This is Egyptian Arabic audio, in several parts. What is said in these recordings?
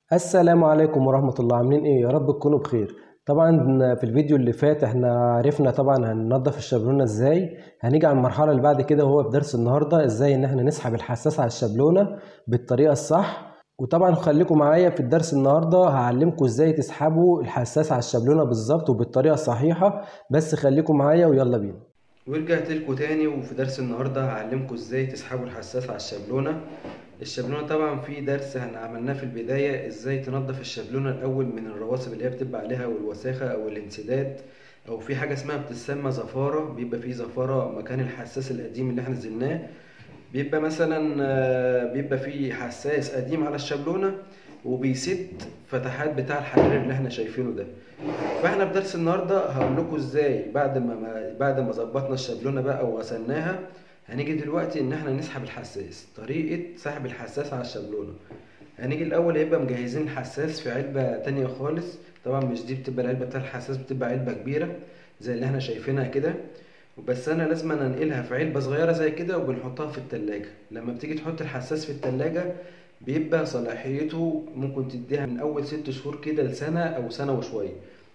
السلام عليكم ورحمة الله عاملين ايه يا رب تكونوا بخير طبعا في الفيديو اللي فات احنا عرفنا طبعا هننضف الشابلونة ازاي هنيجي على المرحلة اللي بعد كده وهو في درس النهاردة ازاي ان احنا نسحب الحساس على الشابلونة بالطريقة الصح وطبعا خليكم معايا في الدرس النهاردة هعلمكم ازاي تسحبوا الحساس على الشابلونة بالظبط وبالطريقة الصحيحة بس خليكم معايا ويلا بينا ورجعت لكم تاني وفي درس النهارده هعلمكم ازاي تسحبوا الحساس على الشابلونة الشابلونة طبعا في درس احنا عملناه في البداية ازاي تنضف الشابلونة الاول من الرواسب اللي هي بتبقى عليها والوساخة او الانسداد او في حاجة اسمها بتسمى زفارة بيبقى في زفارة مكان الحساس القديم اللي احنا نزلناه بيبقى مثلا آه، بيبقى في حساس قديم على الشابلونة وبيسد فتحات بتاع الحرير اللي احنا شايفينه ده فاحنا في درس النهارده هقول لكم ازاي بعد ما ما- بعد ما ظبطنا الشابلونه بقى وغسلناها هنيجي دلوقتي ان احنا نسحب الحساس طريقه سحب الحساس على الشابلونه هنيجي الاول هيبقى مجهزين الحساس في علبه تانية خالص طبعا مش دي بتبقى العلبه بتاع الحساس بتبقى علبه كبيره زي اللي احنا شايفينها كده وبس انا لازم انقلها في علبه صغيره زي كده وبنحطها في التلاجة لما بتيجي تحط الحساس في التلاجة بيبقى صلاحيته ممكن تديها من اول ست شهور كده لسنه او سنه وشويه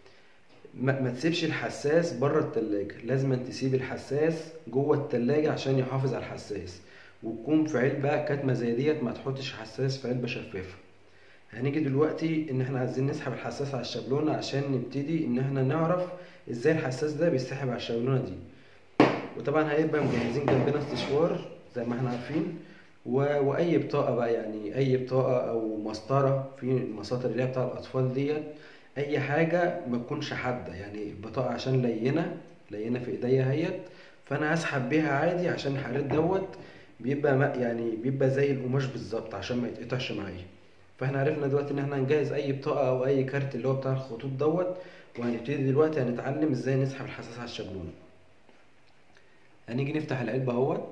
ما, ما تسيبش الحساس بره التلاجة لازم تسيب الحساس جوه التلاجة عشان يحافظ على الحساس وتكون في علبة كاتمة زي ديت ما تحطش حساس في علبة شفافة هنيجي دلوقتي ان احنا عايزين نسحب الحساس على الشابلونة عشان نبتدي ان احنا نعرف ازاي الحساس ده بيسحب على الشابلونة دي وطبعا هيبقى مجهزين جنبنا استشوار زي ما احنا عارفين و... واي بطاقه بقى يعني اي بطاقه او مسطره في المساطر اللي هي بتاع الاطفال ديت اي حاجه ما تكونش حاده يعني البطاقه عشان لينه لينه في ايديا اهيت فانا هسحب بيها عادي عشان الحرير دوت بيبقى ما يعني بيبقى زي القماش بالظبط عشان ما يتقطعش معايا فاحنا عرفنا دلوقتي ان احنا نجهز اي بطاقه او اي كارت اللي هو بتاع الخطوط دوت وهنبتدي دلوقتي هنتعلم ازاي نسحب الحساس على الشابلونه هنيجي نفتح العلبة اهوت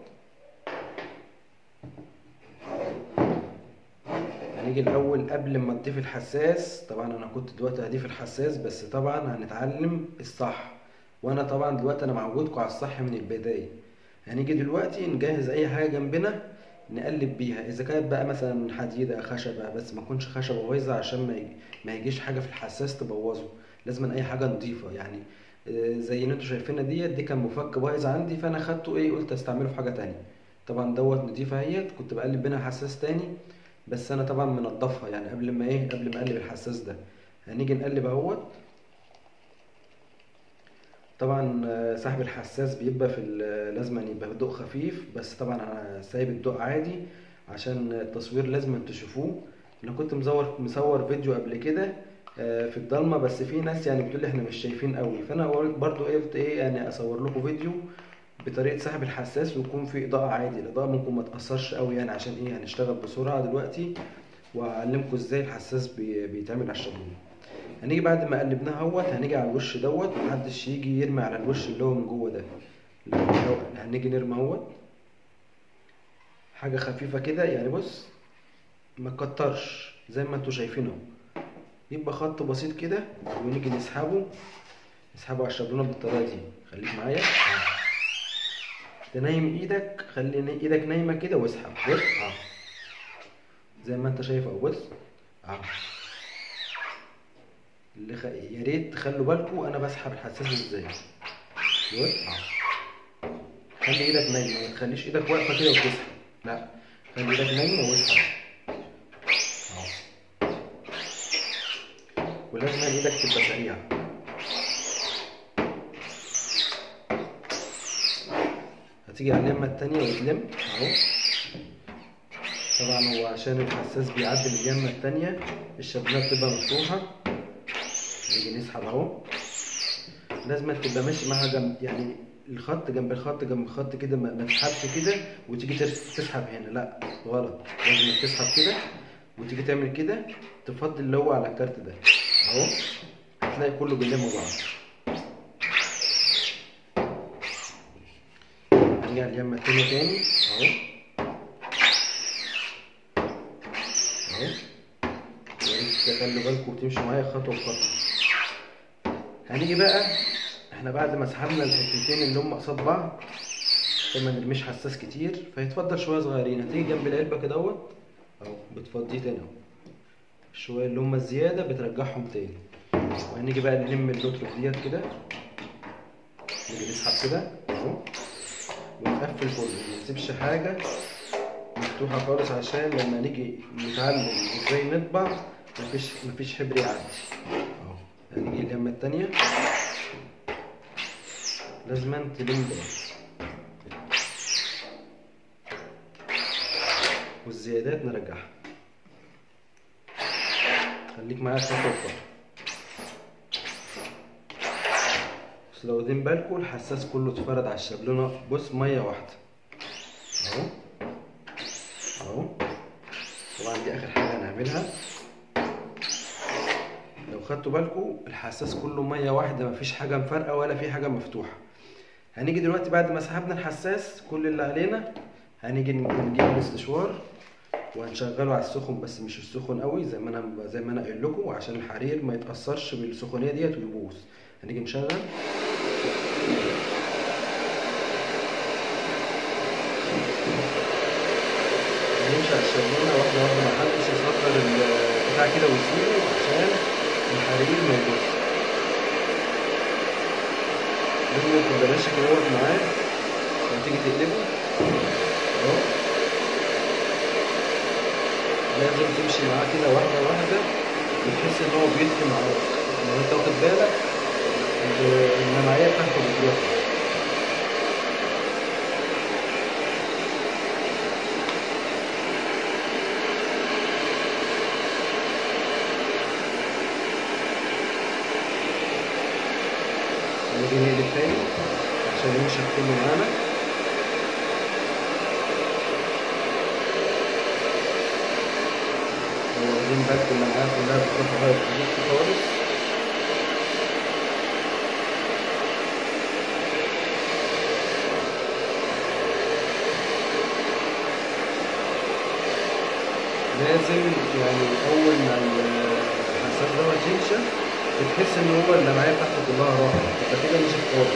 هنيجي الأول قبل ما نضيف الحساس طبعا أنا كنت دلوقتي هضيف الحساس بس طبعا هنتعلم الصح وأنا طبعا دلوقتي أنا معودكم على الصح من البداية هنيجي دلوقتي نجهز أي حاجة جنبنا نقلب بيها إذا كانت بقى مثلا حديدة خشبة بس ما تكونش خشبة بايظة عشان ما يجي ما يجيش حاجة في الحساس تبوظه لازم أي حاجة نضيفة يعني آه، زي اللي انتوا شايفينها ديت دي كان مفك بايظ عندي فانا خدته ايه قلت استعمله في حاجه تانية طبعا دوت نضيفه اهيت كنت بقلب بينها حساس تاني بس انا طبعا منضفها يعني قبل ما ايه قبل ما اقلب الحساس ده هنيجي نقلب اهوت طبعا آه، سحب الحساس بيبقى في ال- لازم أن يبقى ضوء خفيف بس طبعا انا سايب الضوء عادي عشان التصوير لازم أن تشوفوه انا كنت مصور مصور فيديو قبل كده آه، في الضلمه بس في ناس يعني بتقول لي احنا مش شايفين قوي فانا قلت برضو إيه قلت ايه يعني اصور لكم فيديو بطريقه سحب الحساس ويكون في اضاءه عادي الاضاءه ممكن ما تاثرش قوي يعني عشان ايه هنشتغل بسرعه دلوقتي وهعلمكم ازاي الحساس بي- بيتعمل على الشابلون هنيجي بعد ما قلبناه اهوت هنيجي على الوش دوت محدش يجي يرمي على الوش اللي هو من جوه ده لو لو- هنيجي نرمي اهوت حاجه خفيفه كده يعني بص ما تكترش زي ما انتوا شايفين اهو يبقى خط بسيط كده ونيجي نسحبه نسحبه على الشابلونه بالطريقه دي خليك معايا تنايم ايدك خلي نا- ايدك نايمه كده واسحب بص اه زي ما انت شايف اهو بص اه اللي خ... يا ريت تخلوا بالكم انا بسحب الحساس ازاي بص اه خلي ايدك نايمه ما تخليش ايدك واقفه كده وتسحب لا خلي ايدك نايمه واسحب اه ولازم ايدك تبقى سريعة هتيجي على اللمة التانية وتلم اهو طبعا هو عشان الحساس بيعدي من اليمة التانية الشبنة بتبقى مفتوحة نيجي نسحب اهو لازم تبقى ماشي معاها جنب يعني الخط جنب الخط جنب الخط كده ما ما تسحبش كده وتيجي ترس- تسحب هنا لا غلط لازم تسحب كده وتيجي تعمل كده تفضي اللي هو على الكارت ده اهو هتلاقي كله بيلم بعض هنرجع اليمة التانية تاني اهو اهو يا ريت تخلوا بالكم وتمشوا معايا خطوة بخطوة هنيجي بقى احنا بعد ما سحبنا الحتتين اللي هم قصاد بعض عشان ما نرميش حساس كتير فيتفضل شوية صغيرين هتيجي جنب العلبة كده اهوت اهو بتفضيه تاني اهو شويه اللي هم الزياده بترجعهم تاني وهنيجي بقى نلم اللوتر ديت كده نيجي نسحب كده اهو ونقفل كله ما نسيبش حاجه مفتوحه خالص عشان لما نيجي نتعلم ازاي نطبع مفيش مفيش حبر يعدي اهو هنيجي اللمه التانيه لازم تلم ده والزيادات نرجعها خليك معايا خطوه بخطوه بس لو واخدين بالكم الحساس كله اتفرد على الشابلونه بص ميه واحده اهو اهو طبعا دي اخر حاجه هنعملها لو خدتوا بالكم الحساس كله ميه واحده مفيش حاجه مفرقه ولا في حاجه مفتوحه هنيجي دلوقتي بعد ما سحبنا الحساس كل اللي علينا هنيجي نجيب الاستشوار وهنشغله على السخن بس مش السخن قوي زي ما انا زي ما انا قايل لكم عشان الحرير ما يتاثرش بالسخونيه ديت ويبوظ هنيجي نشغل هنمشي على الشغلانه واحده واحده محدش يصغر البتاع كده ويسيبه عشان الحرير ما يبوظ لازم تبقى ماشي كده واقف معاه لما تيجي تقلبه اهو لازم تمشي معاه كده واحدة واحدة وتحس إن هو بيدفي معاك لو أنت واخد بالك النمعية بتاعته بتروح نيجي نقلب تاني عشان يمشي كله معانا واخدين بالكم ان العيال كلها بتروح لغايه النص خالص لازم يعني اول ما الحساس دوت ينشف بتحس ان هو اللمعيه بتاعته كلها راحت تبقى كده نشف خالص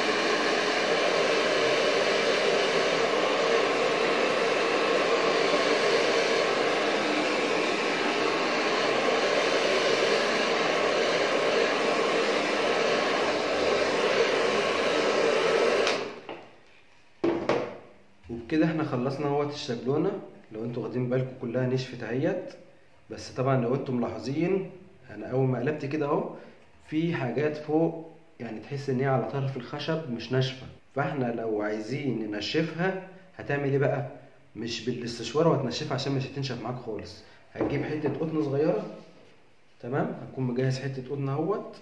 وبكده احنا خلصنا اهوت الشابلونه لو انتوا واخدين بالكم كلها نشفت اهيت بس طبعا لو انتوا ملاحظين انا اول ما قلبت كده اهو في حاجات فوق يعني تحس ان هي على طرف الخشب مش ناشفه فاحنا لو عايزين ننشفها هتعمل ايه بقى مش بالاستشوار وهتنشفها عشان مش هتنشف معاك خالص هتجيب حته قطن صغيره تمام هتكون مجهز حته قطن اهوت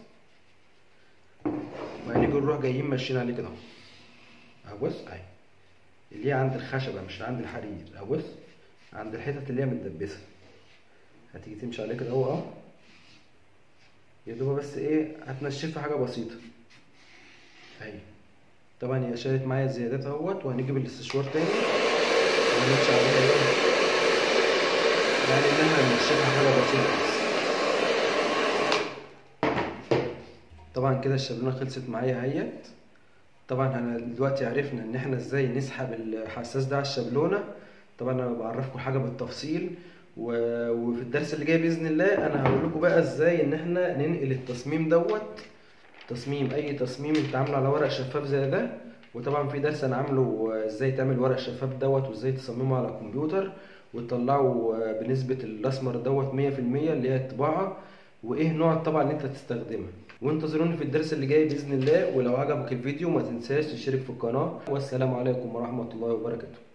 وهنيجي نروح جايين ماشيين عليه كده اهو بص اهي اللي هي عند الخشبه مش عند الحرير اهو بص عند الحتت اللي هي متدبسه هتيجي تمشي عليه كده اهو اهو يا دوب بس ايه هتنشفها حاجه بسيطه اهي طبعا هي شالت معايا الزيادات اهوت وهنيجي بالاستشوار تاني ونمشي عليها ايه يعني ان احنا ننشفها حاجه بسيطه بس طبعا كده الشابلونه خلصت معايا اهيت طبعا احنا دلوقتي عرفنا ان احنا ازاي نسحب الحساس ده على الشابلونه طبعا انا بعرفكم حاجه بالتفصيل و... وفي الدرس اللي جاي باذن الله انا هقول لكم بقى ازاي ان احنا ننقل التصميم دوت تصميم اي تصميم انت عامله على ورق شفاف زي ده وطبعا في درس انا عامله ازاي تعمل ورق شفاف دوت وازاي تصممه على الكمبيوتر وتطلعه بنسبه الاسمر دوت 100% اللي هي الطباعه وايه نوع الطبعه اللي انت تستخدمها وانتظروني في الدرس اللي جاي باذن الله ولو عجبك الفيديو ما تنساش تشترك في القناه والسلام عليكم ورحمه الله وبركاته